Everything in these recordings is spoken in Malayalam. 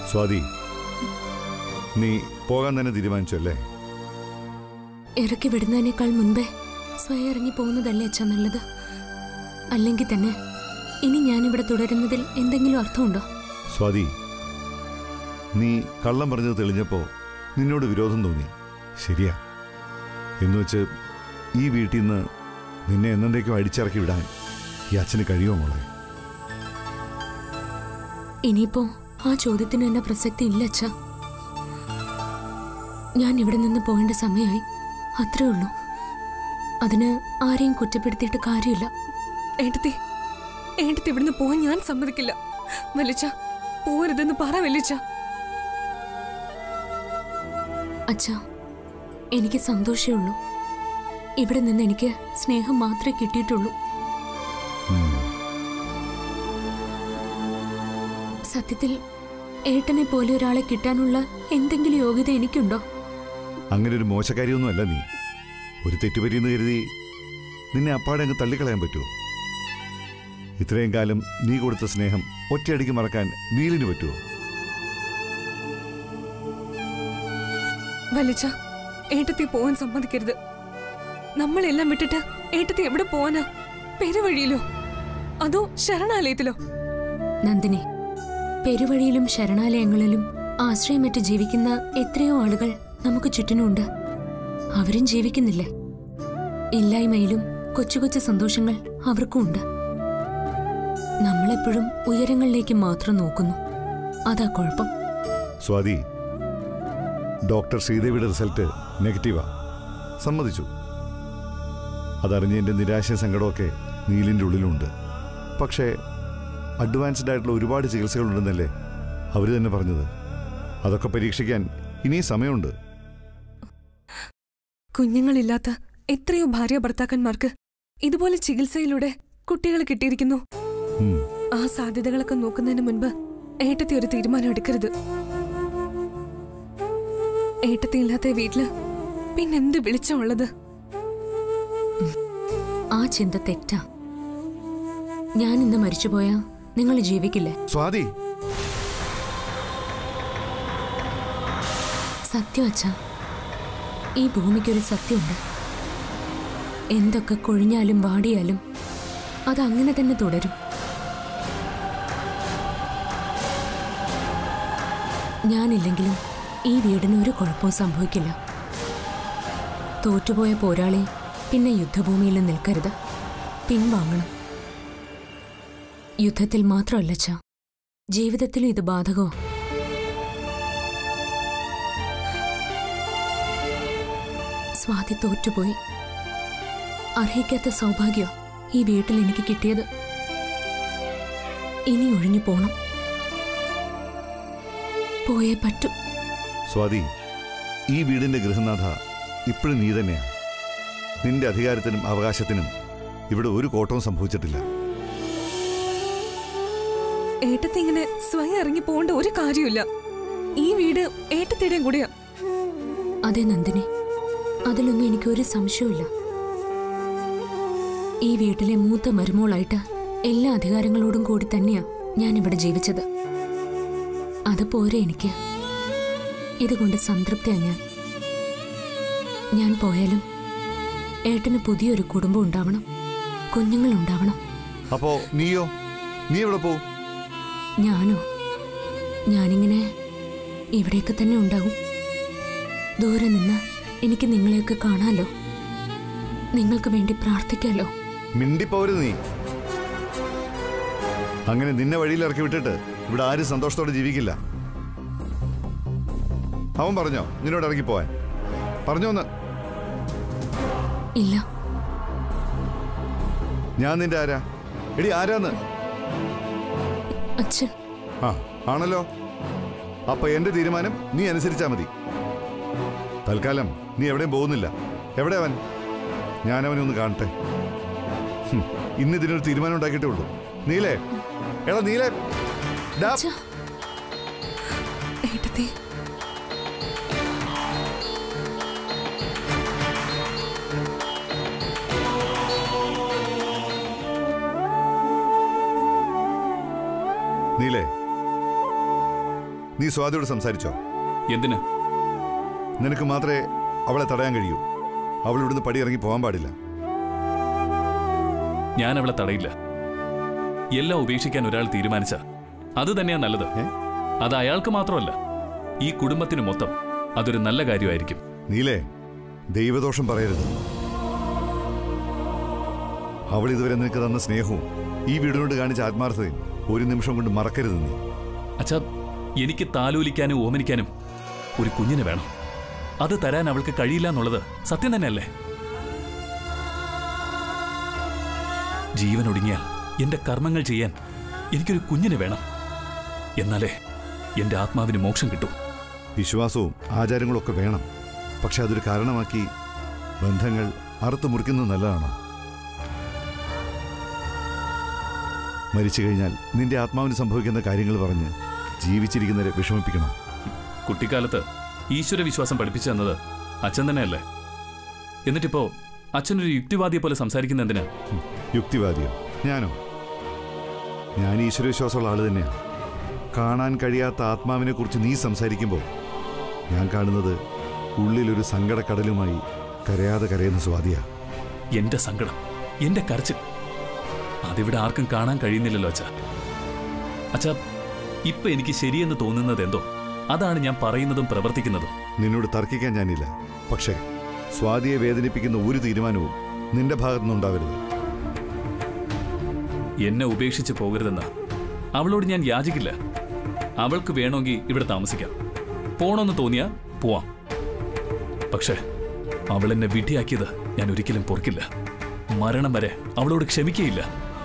സ്വാതി നീ പോകാൻ തന്നെ തീരുമാനിച്ചു അല്ലേ ഇറക്കി വിടുന്നതിനേക്കാൾ മുൻപേ സ്വയം ഇറങ്ങി പോകുന്നതല്ലേ അച്ഛ നല്ലത് അല്ലെങ്കിൽ തന്നെ ഇനി ഞാനിവിടെ തുടരുന്നതിൽ എന്തെങ്കിലും അർത്ഥമുണ്ടോ സ്വാതി നീ കള്ളം പറഞ്ഞത് തെളിഞ്ഞപ്പോ നിന്നോട് വിരോധം തോന്നി ശരിയാ എന്നുവെച്ച് ഈ വീട്ടിൽ നിന്ന് നിന്നെ എന്നേക്കും അടിച്ചിറക്കി വിടാൻ ഈ അച്ഛന് കഴിയുമോ മോളെ ഇനിയിപ്പോ ആ ചോദ്യത്തിന് തന്നെ പ്രസക്തി ഇല്ല അച്ഛ ഞാൻ ഇവിടെ നിന്ന് പോകേണ്ട സമയമായി അത്രേ ഉള്ളൂ അതിന് ആരെയും കുറ്റപ്പെടുത്തിയിട്ട് കാര്യമില്ല ഏട്ടത്തി ഏട്ടത്തി ഇവിടുന്ന് പോവാൻ ഞാൻ സമ്മതിക്കില്ല വലിച്ച പോരുതെന്ന് പറ വലിച്ച അച്ഛ എനിക്ക് സന്തോഷമേ ഉള്ളൂ ഇവിടെ നിന്ന് എനിക്ക് സ്നേഹം മാത്രമേ കിട്ടിയിട്ടുള്ളൂ ഉം. സത്യത്തിൽ ഏട്ടനെ പോലെ ഒരാളെ കിട്ടാനുള്ള എന്തെങ്കിലും യോഗ്യത എനിക്കുണ്ടോ അങ്ങനെ ഒരു മോശക്കാരിയൊന്നുമല്ല നീ ഒരു തെറ്റുപറ്റിയെന്ന് കരുതി നിന്നെ അപ്പാടെ അങ്ങ് തള്ളിക്കളയാൻ പറ്റുമോ ഇത്രയും കാലം നീ കൊടുത്ത സ്നേഹം ഒറ്റയടിക്ക് മറക്കാൻ നീലിന് പറ്റുമോ വലിച്ച ഏട്ടത്തി പോവാൻ സമ്മതിക്കരുത് നമ്മളെല്ലാം വിട്ടിട്ട് ഏട്ടത്തി എവിടെ പോവാനാ പെരുവഴിയിലോ അതോ ശരണാലയത്തിലോ നന്ദിനി പെരുവഴിയിലും ശരണാലയങ്ങളിലും ആശ്രയമറ്റ് ജീവിക്കുന്ന എത്രയോ ആളുകൾ നമുക്ക് ചുറ്റിനുമുണ്ട് അവരും ജീവിക്കുന്നില്ലേ ഇല്ലായ്മയിലും കൊച്ചു കൊച്ചു സന്തോഷങ്ങൾ അവർക്കും ഉണ്ട് നമ്മളെപ്പോഴും ഉയരങ്ങളിലേക്ക് മാത്രം നോക്കുന്നു അതാ കുഴപ്പം സ്വാതി ഡോക്ടർ ശ്രീദേവിയുടെ റിസൾട്ട് നെഗറ്റീവാ സമ്മതിച്ചു അതറിഞ്ഞ് എൻ്റെ നിരാശയും സങ്കടമൊക്കെ നീലിൻ്റെ ഉള്ളിലുണ്ട് പക്ഷേ അഡ്വാൻസ്ഡ് ആയിട്ടുള്ള ഒരുപാട് ചികിത്സകളുണ്ടെന്നല്ലേ അവർ തന്നെ പറഞ്ഞത് അതൊക്കെ പരീക്ഷിക്കാൻ ഇനിയും സമയമുണ്ട് കുഞ്ഞുങ്ങളില്ലാത്ത എത്രയോ ഭാര്യ ഭർത്താക്കന്മാർക്ക് ഇതുപോലെ ചികിത്സയിലൂടെ കുട്ടികൾ കിട്ടിയിരിക്കുന്നു ഉം. ആ സാധ്യതകളൊക്കെ നോക്കുന്നതിന് മുൻപ് ഏട്ടത്തി ഒരു തീരുമാനം എടുക്കരുത് ഏട്ടത്തി ഇല്ലാത്ത വീട്ടില് പിന്നെന്ത് വിളിച്ചുള്ളത് ആ ചിന്ത തെറ്റാ ഞാൻ ഇന്ന് മരിച്ചുപോയാ നിങ്ങൾ ജീവിക്കില്ലേ സ്വാതി സത്യം അച്ഛാ ഈ ഭൂമിക്കൊരു സത്യമുണ്ട് എന്തൊക്കെ കൊഴിഞ്ഞാലും വാടിയാലും അത് അങ്ങനെ തന്നെ തുടരും ഞാനില്ലെങ്കിലും ഈ വീടിന് ഒരു കുഴപ്പവും സംഭവിക്കില്ല തോറ്റുപോയ പോരാളി പിന്നെ യുദ്ധഭൂമിയിൽ നിൽക്കരുത് പിൻവാങ്ങണം യുദ്ധത്തിൽ മാത്രമല്ല അച്ഛാ ജീവിതത്തിലും ഇത് ബാധകമോ സ്വാതി തോറ്റുപോയി അർഹിക്കാത്ത സൗഭാഗ്യം ഈ വീട്ടിൽ എനിക്ക് കിട്ടിയത് ഇനി ഒഴിഞ്ഞു പോണം പോയേ പറ്റൂ സ്വാതി ഈ വീടിന്റെ ഗൃഹനാഥ ഇപ്പോഴും നീ തന്നെയാ നിന്റെ അധികാരത്തിനും അവകാശത്തിനും ഇവിടെ ഒരു കോട്ടവും സംഭവിച്ചിട്ടില്ല ഏട്ടത്തി ഇങ്ങനെ സ്വയം ഇറങ്ങി പോകേണ്ട ഒരു കാര്യമില്ല ഈ വീട് ഏട്ടത്തിയുടെയും കൂടെയാ അതെ നന്ദിനി അതിലൊന്നും എനിക്കൊരു സംശയവുമില്ല ഈ വീട്ടിലെ മൂത്ത മരുമോളായിട്ട് എല്ലാ അധികാരങ്ങളോടും കൂടി തന്നെയാ ഞാൻ ഇവിടെ ജീവിച്ചത് അത് പോരെ എനിക്ക് ഇതുകൊണ്ട് സംതൃപ്തിയാ ഞാൻ ഞാൻ പോയാലും ഏട്ടന് പുതിയൊരു കുടുംബം ഉണ്ടാവണം കുഞ്ഞുങ്ങൾ ഉണ്ടാവണം അപ്പോ നീയോ നീ എവിടെ പോവും ഞാനോ ഞാനിങ്ങനെ ഇവിടെയൊക്കെ തന്നെ ഉണ്ടാകും ദൂരെ നിന്ന് എനിക്ക് നിങ്ങളെയൊക്കെ കാണാലോ നിങ്ങൾക്ക് വേണ്ടി പ്രാർത്ഥിക്കാലോ മിണ്ടിപ്പോവരുത് നീ അങ്ങനെ നിന്നെ വഴിയിൽ ഇറക്കി വിട്ടിട്ട് ഇവിടെ ആരും സന്തോഷത്തോടെ ജീവിക്കില്ല അവൻ പറഞ്ഞോ നിന്നോട് ഇറങ്ങി പോവാൻ പറഞ്ഞോന്ന് ഇല്ല ഞാൻ നിന്റെ ആരാ എടി ആരാന്ന് അച്ഛൻ ആ ആണല്ലോ അപ്പൊ എന്റെ തീരുമാനം നീ അനുസരിച്ചാ മതി തൽക്കാലം നീ എവിടെയും പോകുന്നില്ല എവിടെ അവൻ ഞാൻ അവനെ ഒന്ന് കാണട്ടെ ഹും, ഇന്ന് ഇതിനൊരു തീരുമാനം ഉണ്ടാക്കിയിട്ടേ ഉള്ളൂ നീലേ എടാ നീലേ ഡാ. അച്ഛാ ഏട്ടത്തി നീലേ നീ സ്വാതിയോട് സംസാരിച്ചോ എന്തിന് നിനക്ക് മാത്രമേ അവളെ തടയാൻ കഴിയൂ അവൾ ഇവിടുന്ന് പടി ഇറങ്ങി പോകാൻ പാടില്ല ഞാൻ അവളെ തടയില്ല എല്ലാം ഉപേക്ഷിക്കാൻ ഒരാൾ തീരുമാനിച്ച അത് തന്നെയാ നല്ലത് ഏ? അത് അയാൾക്ക് മാത്രമല്ല ഈ കുടുംബത്തിന് മൊത്തം അതൊരു നല്ല കാര്യമായിരിക്കും നീലേ ദൈവദോഷം പറയരുത് അവൾ ഇതുവരെ നിനക്ക് തന്ന സ്നേഹവും ഈ വീടിനോട് കാണിച്ച ആത്മാർത്ഥതയും ഒരു നിമിഷം കൊണ്ട് മറക്കരുത് നീ അച്ഛാ എനിക്ക് താലോലിക്കാനും ഓമനിക്കാനും ഒരു കുഞ്ഞിനെ വേണം അത് തരാൻ അവൾക്ക് കഴിയില്ല എന്നുള്ളത് സത്യം തന്നെയല്ലേ ജീവൻ ഒടുങ്ങിയാൽ എന്റെ കർമ്മങ്ങൾ ചെയ്യാൻ എനിക്കൊരു കുഞ്ഞിനെ വേണം എന്നാലേ എന്റെ ആത്മാവിന് മോക്ഷം കിട്ടൂ വിശ്വാസവും ആചാരങ്ങളും ഒക്കെ വേണം പക്ഷെ അതൊരു കാരണമാക്കി ബന്ധങ്ങൾ അറുത്തു മുറിക്കുന്നത് നല്ലതാണോ മരിച്ചു കഴിഞ്ഞാൽ നിന്റെ ആത്മാവിന് സംഭവിക്കുന്ന കാര്യങ്ങൾ പറഞ്ഞ് ജീവിച്ചിരിക്കുന്നവരെ വിഷമിപ്പിക്കണം കുട്ടിക്കാലത്ത് ഈശ്വര വിശ്വാസം പഠിപ്പിച്ചു തന്നത് അച്ഛൻ തന്നെയല്ലേ എന്നിട്ടിപ്പോ അച്ഛനൊരു യുക്തിവാദിയെ പോലെ സംസാരിക്കുന്ന എന്തിനാ ഉം, യുക്തിവാദിയോ ഞാനോ ഞാൻ ഈശ്വരവിശ്വാസമുള്ള ആള് തന്നെയാണ് കാണാൻ കഴിയാത്ത ആത്മാവിനെ കുറിച്ച് നീ സംസാരിക്കുമ്പോൾ ഞാൻ കാണുന്നത് ഉള്ളിലൊരു സങ്കടക്കടലുമായി കരയാതെ കരയുന്ന സ്വാതിയാ എന്റെ സങ്കടം എന്റെ കരച്ചിൽ അതിവിടെ ആർക്കും കാണാൻ കഴിയുന്നില്ലല്ലോ അച്ഛാ അച്ഛാ ഇപ്പൊ എനിക്ക് ശരിയെന്ന് തോന്നുന്നത് എന്തോ അതാണ് ഞാൻ പറയുന്നതും പ്രവർത്തിക്കുന്നതും നിന്നോട് തർക്കിക്കാൻ ഞാനില്ല പക്ഷേ സ്വാതിയെ വേദനിപ്പിക്കുന്ന ഒരു തീരുമാനവും നിന്റെ ഭാഗത്തുനിന്നുണ്ടാവരുത് എന്നെ ഉപേക്ഷിച്ച് പോകരുതെന്ന് അവളോട് ഞാൻ യാചിക്കില്ല അവൾക്ക് വേണമെങ്കിൽ ഇവിടെ താമസിക്കാം പോണമെന്ന് തോന്നിയാ പോവാം പക്ഷേ അവൾ എന്നെ വിധിയാക്കിയത് ഞാൻ ഒരിക്കലും പൊറുക്കില്ല മരണം വരെ അവളോട് ക്ഷമിക്കയില്ല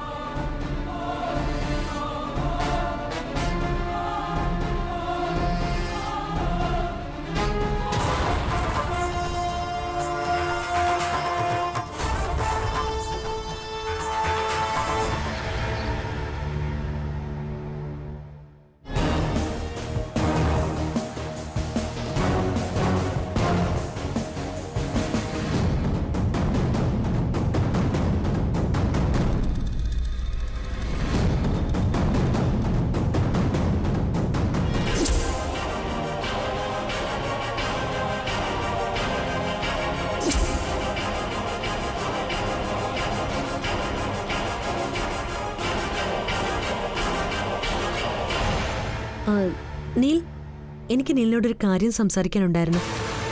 ആ, നീൽ എനിക്ക് നീലിനോടൊരു കാര്യം സംസാരിക്കാനുണ്ടായിരുന്നു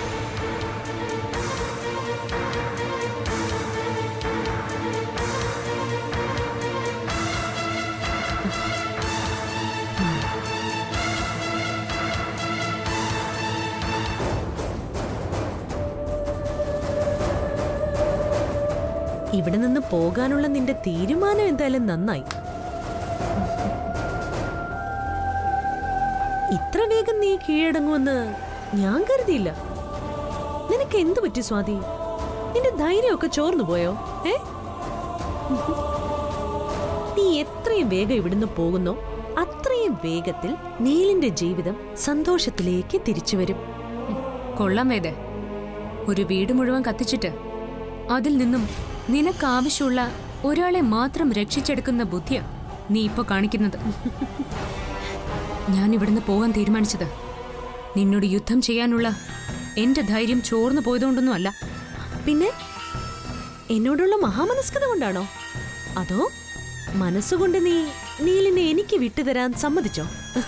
ഇവിടെ നിന്ന് പോകാനുള്ള നിന്റെ തീരുമാനം എന്തായാലും നന്നായി ഇത്ര വേഗം നീ കീഴടങ്ങുമെന്ന് ഞാൻ കരുതിയില്ല നിനക്ക് എന്തു പറ്റി സ്വാതി നിന്റെ ധൈര്യമൊക്കെ ചോർന്നു പോയോ ഏ നീ എത്രയും വേഗം ഇവിടുന്ന് പോകുന്നോ അത്രയും വേഗത്തിൽ നീലിന്റെ ജീവിതം സന്തോഷത്തിലേക്ക് തിരിച്ചു വരും കൊള്ളാം വേദ ഒരു വീട് മുഴുവൻ കത്തിച്ചിട്ട് അതിൽ നിന്നും നിനക്കാവശ്യമുള്ള ഒരാളെ മാത്രം രക്ഷിച്ചെടുക്കുന്ന ബുദ്ധിയാ നീ ഇപ്പൊ കാണിക്കുന്നത് ഞാൻ ഇവിടുന്ന് പോകാൻ തീരുമാനിച്ചത് നിന്നോട് യുദ്ധം ചെയ്യാനുള്ള എന്റെ ധൈര്യം ചോർന്നു പോയതുകൊണ്ടൊന്നും അല്ല പിന്നെ എന്നോടുള്ള മഹാമനസ്കത കൊണ്ടാണോ അതോ മനസ്സുകൊണ്ട് നീ നീലിനെ എനിക്ക് വിട്ടുതരാൻ സമ്മതിച്ചോ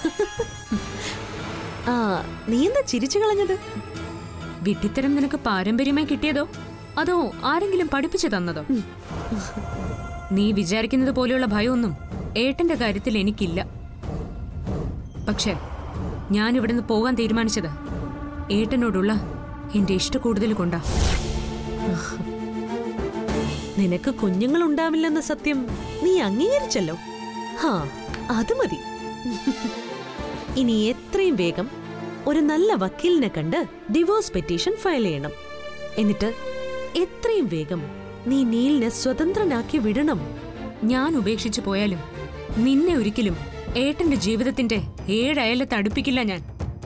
ആ നീ എന്താ ചിരിച്ചു കളഞ്ഞത് വിഡ്ഢിത്തരം നിനക്ക് പാരമ്പര്യമായി കിട്ടിയതോ അതോ ആരെങ്കിലും പഠിപ്പിച്ചു തന്നതോ നീ വിചാരിക്കുന്നത് പോലെയുള്ള ഭയമൊന്നും ഏട്ടന്റെ കാര്യത്തിൽ എനിക്കില്ല പക്ഷേ ഞാൻ ഇവിടുന്ന് പോകാൻ തീരുമാനിച്ചത് ഏട്ടനോടുള്ള എന്റെ ഇഷ്ട കൂടുതൽ കൊണ്ടാ നിനക്ക് കുഞ്ഞുങ്ങൾ ഉണ്ടാവില്ലെന്ന സത്യം നീ അംഗീകരിച്ചല്ലോ ഹാ അത് മതി ഇനി എത്രയും വേഗം ഒരു നല്ല വക്കീലിനെ കണ്ട് ഡിവോഴ്സ് പെറ്റീഷൻ ഫയൽ ചെയ്യണം എന്നിട്ട് എത്രയും വേഗം നീ നീലിനെ സ്വതന്ത്രനാക്കി വിടണം ഞാൻ ഉപേക്ഷിച്ചു പോയാലും നിന്നെ ഒരിക്കലും ഏട്ടന്റെ ജീവിതത്തിന്റെ ഏഴയലത്ത് അടുപ്പിക്കില്ല ഞാൻ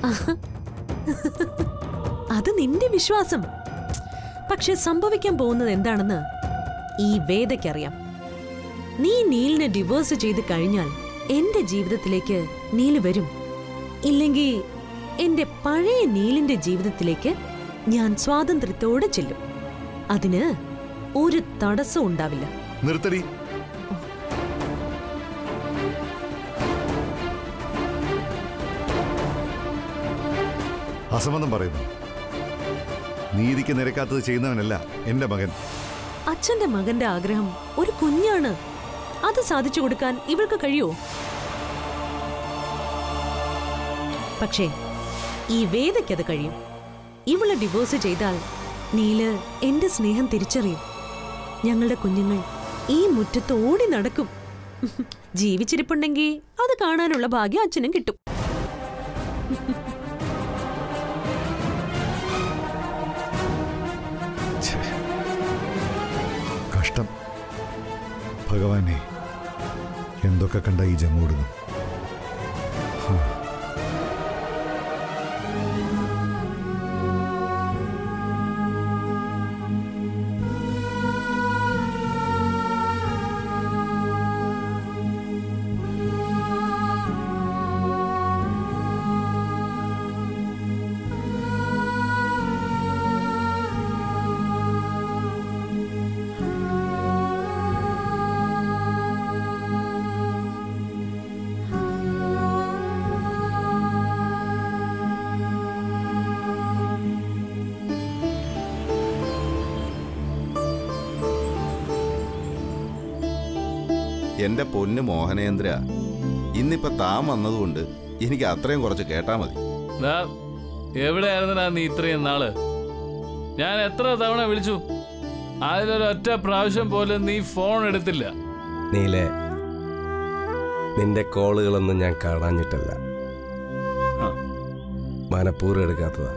അത് നിന്റെ വിശ്വാസം പക്ഷെ സംഭവിക്കാൻ പോകുന്നത് എന്താണെന്ന് ഈ വേദയ്ക്കറിയാം നീ നീലിനെ ഡിവോഴ്സ് ചെയ്ത് കഴിഞ്ഞാൽ എന്റെ ജീവിതത്തിലേക്ക് നീല് വരും ഇല്ലെങ്കിൽ എന്റെ പഴയ നീലിന്റെ ജീവിതത്തിലേക്ക് ഞാൻ സ്വാതന്ത്ര്യത്തോടെ ചെല്ലും അതിന് ഒരു തടസ്സവും ഉണ്ടാവില്ല നിർത്തടി അസംബന്ധം പറയുന്നു നീതിക്ക് നിരക്കാത്തത് ചെയ്യുന്നവനല്ല എന്റെ മകൻ അച്ഛന്റെ മകന്റെ ആഗ്രഹം ഒരു കുഞ്ഞാണ് അത് സാധിച്ചു കൊടുക്കാൻ ഇവൾക്ക് കഴിയോ പക്ഷേ ഈ വേദയ്ക്കത് കഴിയും ഇവളെ ഡിവോഴ്സ് ചെയ്താൽ നീല് എന്റെ സ്നേഹം തിരിച്ചറിയും ഞങ്ങളുടെ കുഞ്ഞുങ്ങൾ ഈ മുറ്റത്ത് ഓടി നടക്കും ജീവിച്ചിരിപ്പുണ്ടെങ്കിൽ അത് കാണാനുള്ള ഭാഗ്യം അച്ഛനും കിട്ടും ഛേ. കഷ്ടം ഭഗവാനെ എന്തൊക്കെ കണ്ട ഈ ജമ്മൂടുന്നു എന്റെ പൊന്ന് മോഹനേന്ദ്ര ഇന്നിപ്പോ താൻ വന്നതുകൊണ്ട് എനിക്ക് അത്രയും കുറച്ച് കേട്ടാ മതി ദാ, എവിടെയായിരുന്നടാ നീ ഇത്രയും നാള് ഞാൻ എത്ര തവണ വിളിച്ചു അതിലൊരു ഒറ്റ പ്രാവശ്യം പോലും നീ ഫോൺ എടുത്തില്ല നീലെ നിന്റെ കോളുകളൊന്നും ഞാൻ കാണാഞ്ഞിട്ടല്ല ആ. മനഃപൂർവ്വം എടുക്കാത്തതാ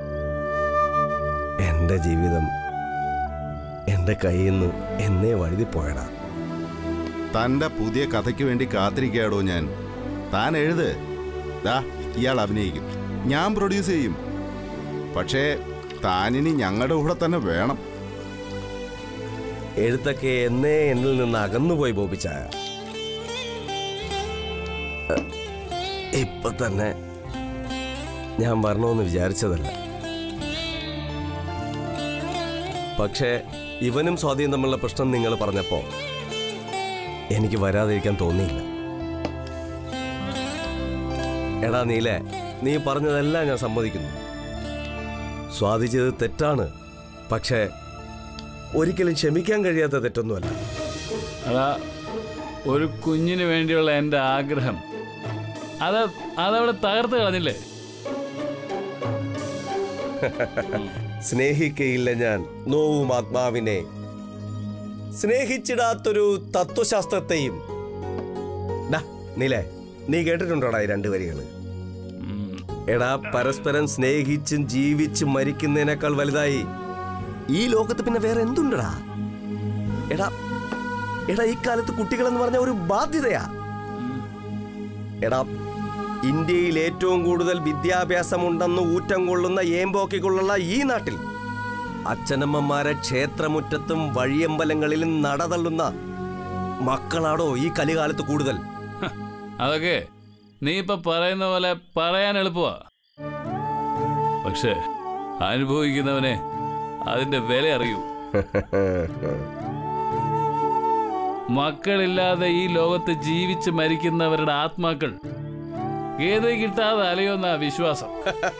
എന്റെ ജീവിതം എന്റെ കയ്യിൽ നിന്ന് എന്നേ വഴുതി പോയടാ തന്റെ പുതിയ കഥയ്ക്ക് വേണ്ടി കാത്തിരിക്കാടോ ഞാൻ താൻ എഴുത് ദാ ഇയാൾ അഭിനയിക്കും ഞാൻ പ്രൊഡ്യൂസ് ചെയ്യും പക്ഷേ താനിനി ഞങ്ങളുടെ കൂടെ തന്നെ വേണം എഴുത്തൊക്കെ എന്നേ എന്നിൽ നിന്ന് അകന്നുപോയി ബോബിച്ചായ ഇപ്പൊ തന്നെ ഞാൻ വരണമെന്ന് വിചാരിച്ചതല്ല പക്ഷേ ഇവനും സ്വാധീനം തമ്മിലുള്ള പ്രശ്നം നിങ്ങൾ പറഞ്ഞപ്പോ എനിക്ക് വരാതിരിക്കാൻ തോന്നിയില്ല എടാ നീലെ നീ പറഞ്ഞതെല്ലാം ഞാൻ സമ്മതിക്കുന്നു സ്വാധിച്ചത് തെറ്റാണ് പക്ഷേ ഒരിക്കലും ക്ഷമിക്കാൻ കഴിയാത്ത തെറ്റൊന്നുമല്ല അതാ ഒരു കുഞ്ഞിന് വേണ്ടിയുള്ള എൻ്റെ ആഗ്രഹം അത് അതവിടെ തകർത്ത് കളഞ്ഞില്ലേ സ്നേഹിക്കയില്ല ഞാൻ നോവും ആത്മാവിനെ സ്നേഹിച്ചിടാത്തൊരു തത്വശാസ്ത്രത്തെയും ഡാ, നീലേ നീ കേട്ടിട്ടുണ്ടോടാ ഈ രണ്ട് വരികള് എടാ പരസ്പരം സ്നേഹിച്ചും ജീവിച്ചും മരിക്കുന്നതിനേക്കാൾ വലുതായി ഈ ലോകത്ത് പിന്നെ വേറെ എന്തുണ്ടടാ എടാ എടാ ഈ കാലത്ത് കുട്ടികളെന്ന് പറഞ്ഞ ഒരു ബാധ്യതയാ എടാ ഇന്ത്യയിൽ ഏറ്റവും കൂടുതൽ വിദ്യാഭ്യാസമുണ്ടെന്ന് ഊറ്റം കൊള്ളുന്ന ഏമ്പോക്കിക്കൊള്ളുള്ള ഈ നാട്ടിൽ അച്ഛനമ്മമാരെ ക്ഷേത്രമുറ്റത്തും വഴിയമ്പലങ്ങളിലും നടതള്ളുന്ന മക്കളാടോ ഈ കലികാലത്ത് കൂടുതൽ ഹ, അതൊക്കെ നീ ഇപ്പൊ പറയുന്ന പോലെ പറയാൻ എളുപ്പമാ പക്ഷെ അനുഭവിക്കുന്നവനെ അതിന്റെ വില അറിയൂ മക്കളില്ലാതെ ഈ ലോകത്ത് ജീവിച്ച് മരിക്കുന്നവരുടെ ആത്മാക്കൾ ഗേത കിട്ടാതെ അലയോന്ന വിശ്വാസം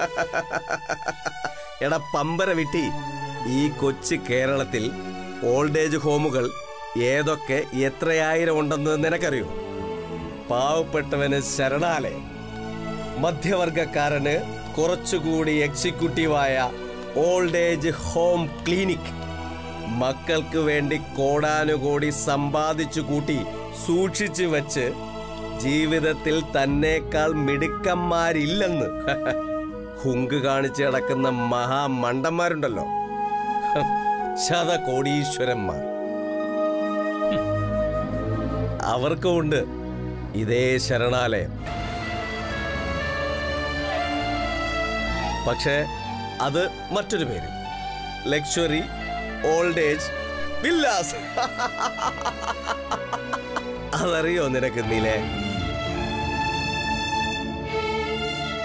എടാ പമ്പര വിട്ടി ഈ കൊച്ചു കേരളത്തിൽ ഓൾഡ് ഏജ് ഹോമുകൾ ഏതൊക്കെ എത്രയായിരം ഉണ്ടെന്ന് നിനക്കറിയോ പാവപ്പെട്ടവന് ശരണാലയ മധ്യവർഗക്കാരന് കുറച്ചുകൂടി എക്സിക്യൂട്ടീവായ ഓൾഡ് ഏജ് ഹോം ക്ലിനിക് മക്കൾക്ക് വേണ്ടി കോടാനുകോടി സമ്പാദിച്ചു കൂട്ടി സൂക്ഷിച്ചു വെച്ച് ജീവിതത്തിൽ തന്നേക്കാൾ മിടുക്കന്മാരില്ലെന്ന് ഹുങ്ക് കാണിച്ച് കിടക്കുന്ന മഹാമണ്ടന്മാരുണ്ടല്ലോ ശതകോടീശ്വരന്മാർ അവർക്കുമുണ്ട് ഇതേ ശരണാലയം പക്ഷേ അത് മറ്റൊരു പേര് ലക്ഷറി ഓൾഡ് ഏജ് വില്ലാസ് അതറിയോ നിനക്ക് നീലേ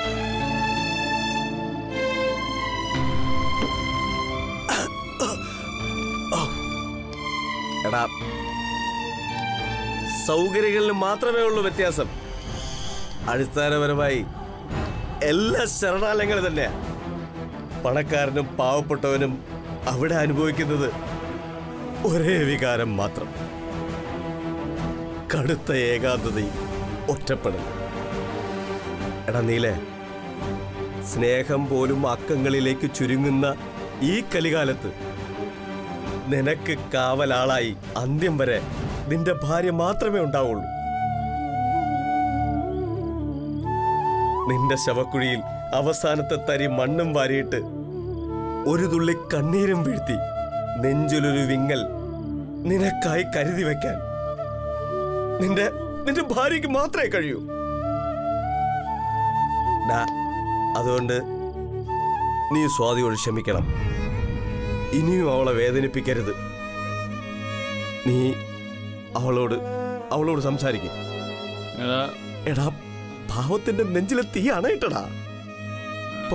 സൗകര്യങ്ങളിലും മാത്രമേ ഉള്ളൂ വ്യത്യാസം അടിസ്ഥാനപരമായി എല്ലാ ശരണാലയങ്ങൾ തന്നെയാ പണക്കാരനും പാവപ്പെട്ടവനും അവിടെ അനുഭവിക്കുന്നത് ഒരേ വികാരം മാത്രം കടുത്ത ഏകാന്തതയും ഒറ്റപ്പെടൽ എടാ നീലേ സ്നേഹം പോലും അക്കങ്ങളിലേക്ക് ചുരുങ്ങുന്ന ഈ കലികാലത്ത് നിനക്ക് കാവലാളായി അന്ത്യം വരെ നിന്റെ ഭാര്യ മാത്രമേ ഉണ്ടാവുള്ളൂ നിന്റെ ശവക്കുഴിയിൽ അവസാനത്തെ തരി മണ്ണും വാരിയിട്ട് ഒരു തുള്ളി കണ്ണീരും വീഴ്ത്തി നെഞ്ചിലൊരു വിങ്ങൽ നിനക്കായി കരുതി വെക്കാൻ നിന്റെ നിന്റെ ഭാര്യയ്ക്ക് മാത്രമേ കഴിയൂ ഡാ, അതുകൊണ്ട് നീ സ്വാതിയോട് ക്ഷമിക്കണം ഇനിയും അവളെ വേദനിപ്പിക്കരുത് നീ അവളോട് അവളോട് സംസാരിക്കും എടാ എടാ പാവത്തിന്റെ നെഞ്ചിലെ തീ അണയിട്ടടാ പോ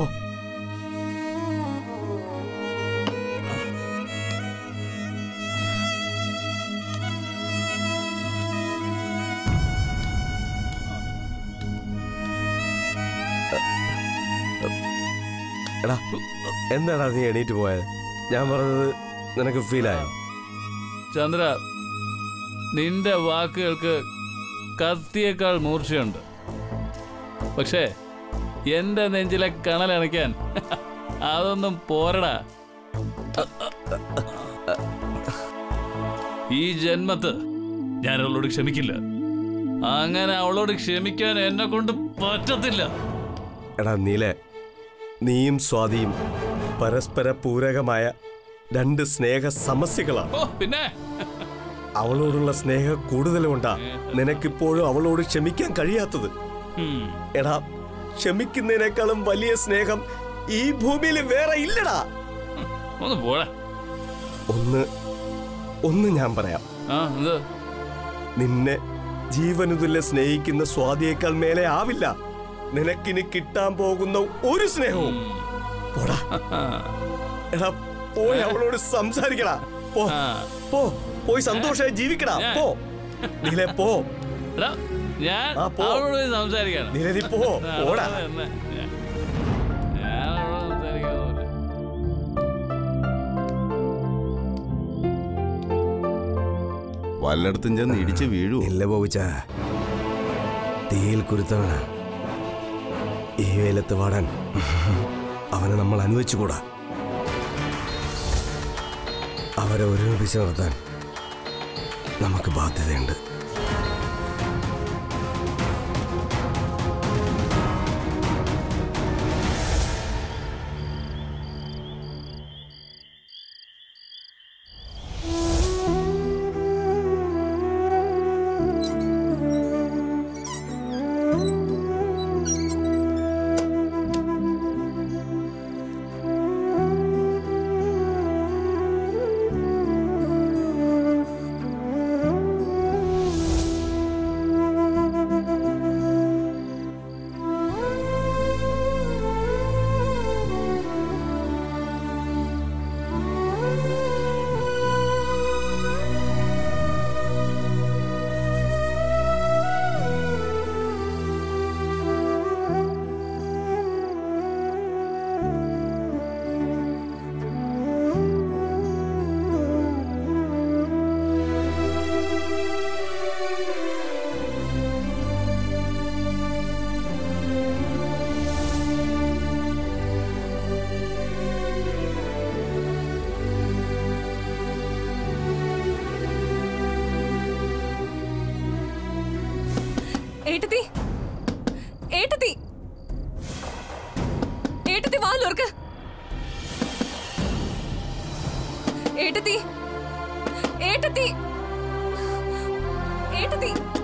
എടാ എന്താടാ നീ എണീറ്റ് പോയത് ഞാൻ പറഞ്ഞത് നിനക്ക് ഫീലായോ ചന്ദ്ര നിന്റെ വാക്കുകൾക്ക് കത്തിയേക്കാൾ മൂർച്ചയുണ്ട് പക്ഷേ എന്റെ നെഞ്ചിലെ കണലണയ്ക്കാൻ അതൊന്നും പോരടാ ഈ ജന്മത്ത് ഞാൻ അവളോട് ക്ഷമിക്കില്ല അങ്ങനെ അവളോട് ക്ഷമിക്കാൻ എന്നെ കൊണ്ട് പറ്റത്തില്ല എടാ നീലെ നീയും സ്വാതിയും പരസ്പര പൂരകമായ രണ്ട് സ്നേഹ സമസ്യകളാണ് ഓ പിന്നെ അവളോടുള്ള സ്നേഹം കൂടുതലുകൊണ്ടാ നിനക്കിപ്പോഴും അവളോട് ക്ഷമിക്കാൻ കഴിയാത്തത് ഉം. എടാ ക്ഷമിക്കുന്നതിനേക്കാളും വലിയ സ്നേഹം ഈ ഭൂമിയിൽ വേറെ ഇല്ലടാ ഒന്ന് പോടാ ഒന്ന് ഒന്ന് ഞാൻ പറയാം ആ എന്ത് നിന്നെ ജീവനുതുല്യ സ്നേഹിക്കുന്ന സ്വാതിയേക്കാൾ മേലെ ആവില്ല നിനക്കിനി കിട്ടാൻ പോകുന്ന ഒരു സ്നേഹവും പോടാ എടാ പോയി അവളോട് സംസാരിക്കടാ പോ ആ. പോ പോയി സന്തോഷമായി ജീവിക്കടാ പോ നീലെ പോ എടാ, ഞാൻ ആ, പോ. അവളോട് പോയി സംസാരിക്കാണ് നീലെ നീ പോ പോടാ ഞാൻ അവളോട് സംസാരിക്കാറില്ല വല്ലയിടത്തും ചെന്ന് ഇടിച്ച് വീഴൂ ഇല്ല ബോബിച്ച തീയിൽ കുരുത്തവനാ ഈ വേലത്ത് വാടാൻ അവനെ നമ്മൾ അനുവദിച്ചുകൂടാ അവരെ ഒരുമിപ്പിച്ച് നിർത്താൻ നമുക്ക് ബാധ്യതയുണ്ട് ഏട്ടത്തി ഏട്ടത്തി ഏട്ടത്തി വാലോർക്ക് ഏട്ടത്തി ഏട്ടത്തി ഏട്ടത്തി